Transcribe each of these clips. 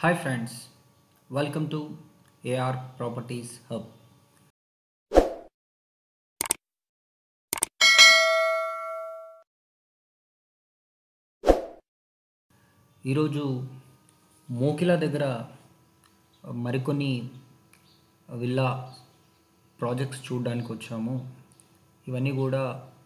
Hi friends, welcome to AR Properties Hub. ఈరోజు మోకిల దగ్గర మరికొన్ని విల్లా ప్రాజెక్ట్స్ చూడడానికి వచ్చాము ఇవన్నీ కూడా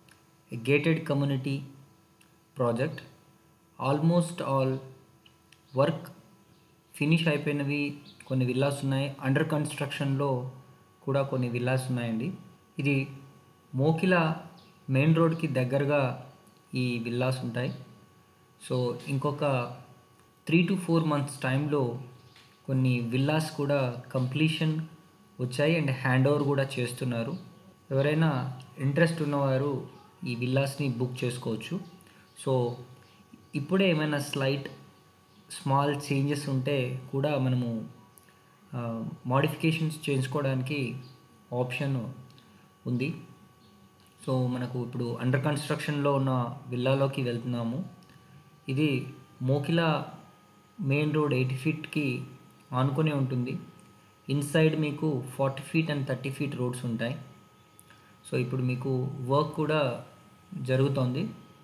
gated community project almost all work finish అయిపోయినవి కొన్ని విల్లాస్ ఉన్నాయి అండర్ కన్స్ట్రక్షన్లో కూడా కొన్ని విల్లాస్ ఉన్నాయండి ఇది మోకిల మెయిన్ రోడ్కి దగ్గరగా ఈ విల్లాస్ ఉంటాయి సో ఇంకొక త్రీ టు ఫోర్ మంత్స్ టైంలో కొన్ని విల్లాస్ కూడా కంప్లీషన్ వచ్చాయి అండ్ హ్యాండ్ ఓవర్ కూడా చేస్తున్నారు ఎవరైనా ఇంట్రెస్ట్ ఉన్నవారు ఈ విల్లాస్ని బుక్ చేసుకోవచ్చు సో ఇప్పుడే ఏమైనా స్లైట్ స్మాల్ చేంజెస్ ఉంటే కూడా మనము మాడిఫికేషన్స్ చేయించుకోవడానికి ఆప్షన్ ఉంది సో మనకు ఇప్పుడు అండర్ కన్స్ట్రక్షన్లో ఉన్న విల్లాలోకి వెళ్తున్నాము ఇది మోకిల మెయిన్ రోడ్ ఎయిటీ ఫీట్కి ఆనుకునే ఉంటుంది ఇన్సైడ్ మీకు forty feet and thirty feet roads ఉంటాయి సో ఇప్పుడు మీకు వర్క్ కూడా జరుగుతోంది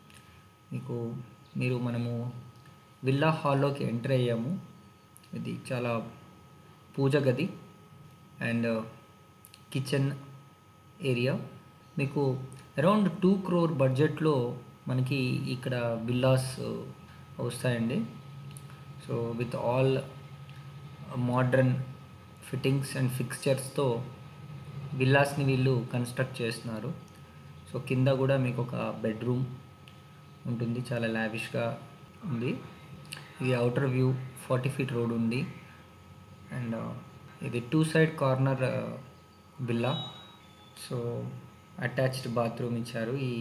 మీకు మీరు మనము విల్లా హాల్లోకి ఎంటర్ అయ్యాము ఇది చాలా పూజ గది అండ్ కిచెన్ ఏరియా మీకు అరౌండ్ టూ క్రోర్ బడ్జెట్లో మనకి ఇక్కడ విల్లాస్ వస్తాయండి so with all modern fittings and ఫిక్స్చర్స్తో విల్లాస్ని వీళ్ళు కన్స్ట్రక్ట్ చేస్తున్నారు సో కింద కూడా మీకు ఒక బెడ్రూమ్ ఉంటుంది చాలా లావిష్గా ఉంది ఇది outer view forty feet road ఉంది అండ్ ఇది two side corner villa so attached bathroom ఇచ్చారు ఈ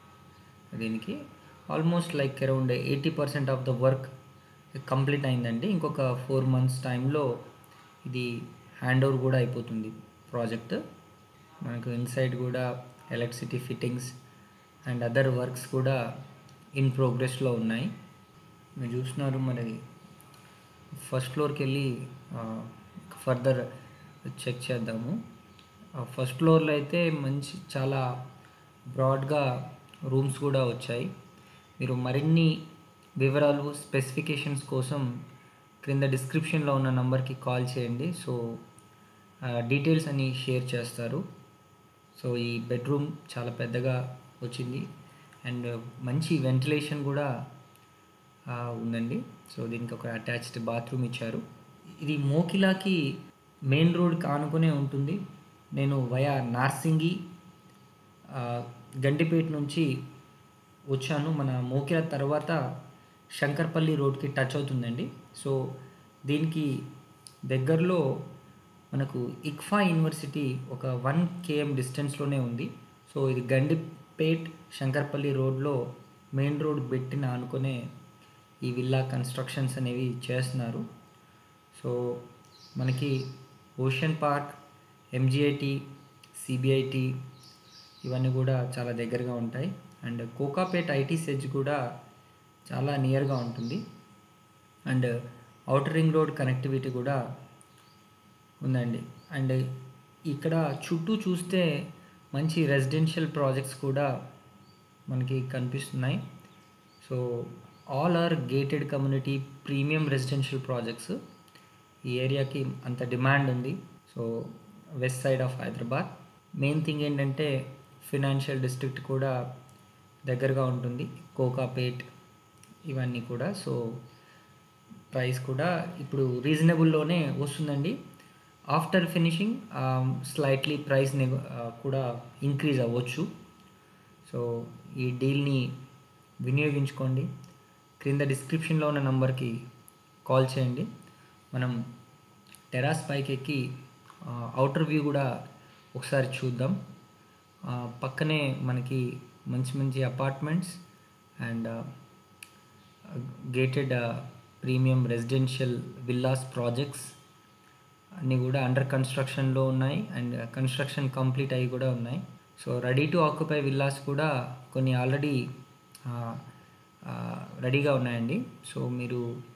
దీనికి almost like around eighty percent of the work complete అయిందండి ఇంకొక ఫోర్ మంత్స్ టైంలో ఇది హ్యాండ్ ఓవర్ కూడా అయిపోతుంది ప్రాజెక్ట్ మనకు ఇన్సైడ్ కూడా electricity fittings and other works కూడా ఇన్ ప్రోగ్రెస్లో ఉన్నాయి మీరు చూస్తున్నారు మరి ఫస్ట్ ఫ్లోర్కి వెళ్ళి ఫర్దర్ చెక్ చేద్దాము ఫస్ట్ ఫ్లోర్లో అయితే మంచి చాలా బ్రాడ్గా రూమ్స్ కూడా వచ్చాయి మీరు మరిన్ని వివరాలు స్పెసిఫికేషన్స్ కోసం క్రింద డిస్క్రిప్షన్లో ఉన్న నంబర్కి కాల్ చేయండి సో డీటెయిల్స్ అని షేర్ చేస్తారు సో ఈ బెడ్రూమ్ చాలా పెద్దగా వచ్చింది అండ్ మంచి వెంటిలేషన్ కూడా ఉందండి సో దీనికి ఒక అటాచ్డ్ బాత్రూమ్ ఇచ్చారు ఇది మోకిలాకి మెయిన్ రోడ్కి ఆనుకునే ఉంటుంది నేను వయా నార్సింగి గండిపేట నుంచి వచ్చాను మన మోకిల తర్వాత శంకర్పల్లి రోడ్కి టచ్ అవుతుందండి సో దీనికి దగ్గరలో మనకు ఇక్ఫా యూనివర్సిటీ ఒక వన్ కేఎం డిస్టెన్స్లోనే ఉంది సో ఇది గండిపేట్ శంకర్పల్లి రోడ్లో మెయిన్ రోడ్ పెట్టిన అనుకునే ఈ విల్లా కన్స్ట్రక్షన్స్ అనేవి చేస్తున్నారు సో మనకి ఓషన్ పార్క్ ఎంజిఐటి సిబిఐటి ఇవన్నీ కూడా చాలా దగ్గరగా ఉంటాయి అండ్ కోకాపేట్ ఐటీ సెజ్ కూడా చాలా నియర్గా ఉంటుంది and outer ring road connectivity కూడా ఉందండి అండ్ ఇక్కడ చుట్టూ చూస్తే మంచి రెసిడెన్షియల్ ప్రాజెక్ట్స్ కూడా మనకి కనిపిస్తున్నాయి so all are gated community premium residential projects ఈ ఏరియాకి అంత డిమాండ్ ఉంది so west side of Hyderabad main thing ఏంటంటే ఫినాన్షియల్ డిస్ట్రిక్ట్ కూడా దగ్గరగా ఉంటుంది కోకాపేట్ ఇవన్నీ కూడా సో ప్రైస్ కూడా ఇప్పుడు రీజనబుల్లోనే వస్తుందండి ఆఫ్టర్ ఫినిషింగ్ స్లైట్లీ ప్రైస్ కూడా ఇంక్రీజ్ అవ్వచ్చు సో ఈ డీల్ని వినియోగించుకోండి క్రింద డిస్క్రిప్షన్లో ఉన్న నంబర్కి కాల్ చేయండి మనం టెరాస్ పైకి ఎక్కి అవుటర్ వ్యూ కూడా ఒకసారి చూద్దాం పక్కనే మనకి మంచి మంచి apartments and gated premium residential villas projects అన్నీ కూడా అండర్ కన్స్ట్రక్షన్లో ఉన్నాయి అండ్ కన్స్ట్రక్షన్ కంప్లీట్ అయ్యి కూడా ఉన్నాయి so ready to occupy villas కూడా కొన్ని ఆల్రెడీ రెడీగా ఉన్నాయండి సో మీరు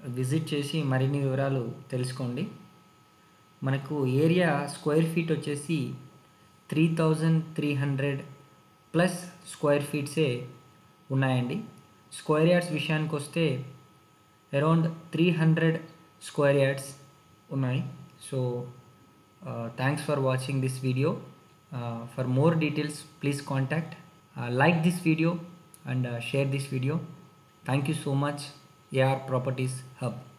విజిట్ చేసి మరిన్ని వివరాలు తెలుసుకోండి మనకు ఏరియా స్క్వేర్ ఫీట్ వచ్చేసి three thousand three hundred plus square ఫీట్సే ఉన్నాయండి స్క్వేర్ యార్డ్స్ విషయానికి వస్తే around three hundred square yards ఉన్నాయి so thanks for watching this video for more details please contact like this video and share this video thank you so much AR properties hub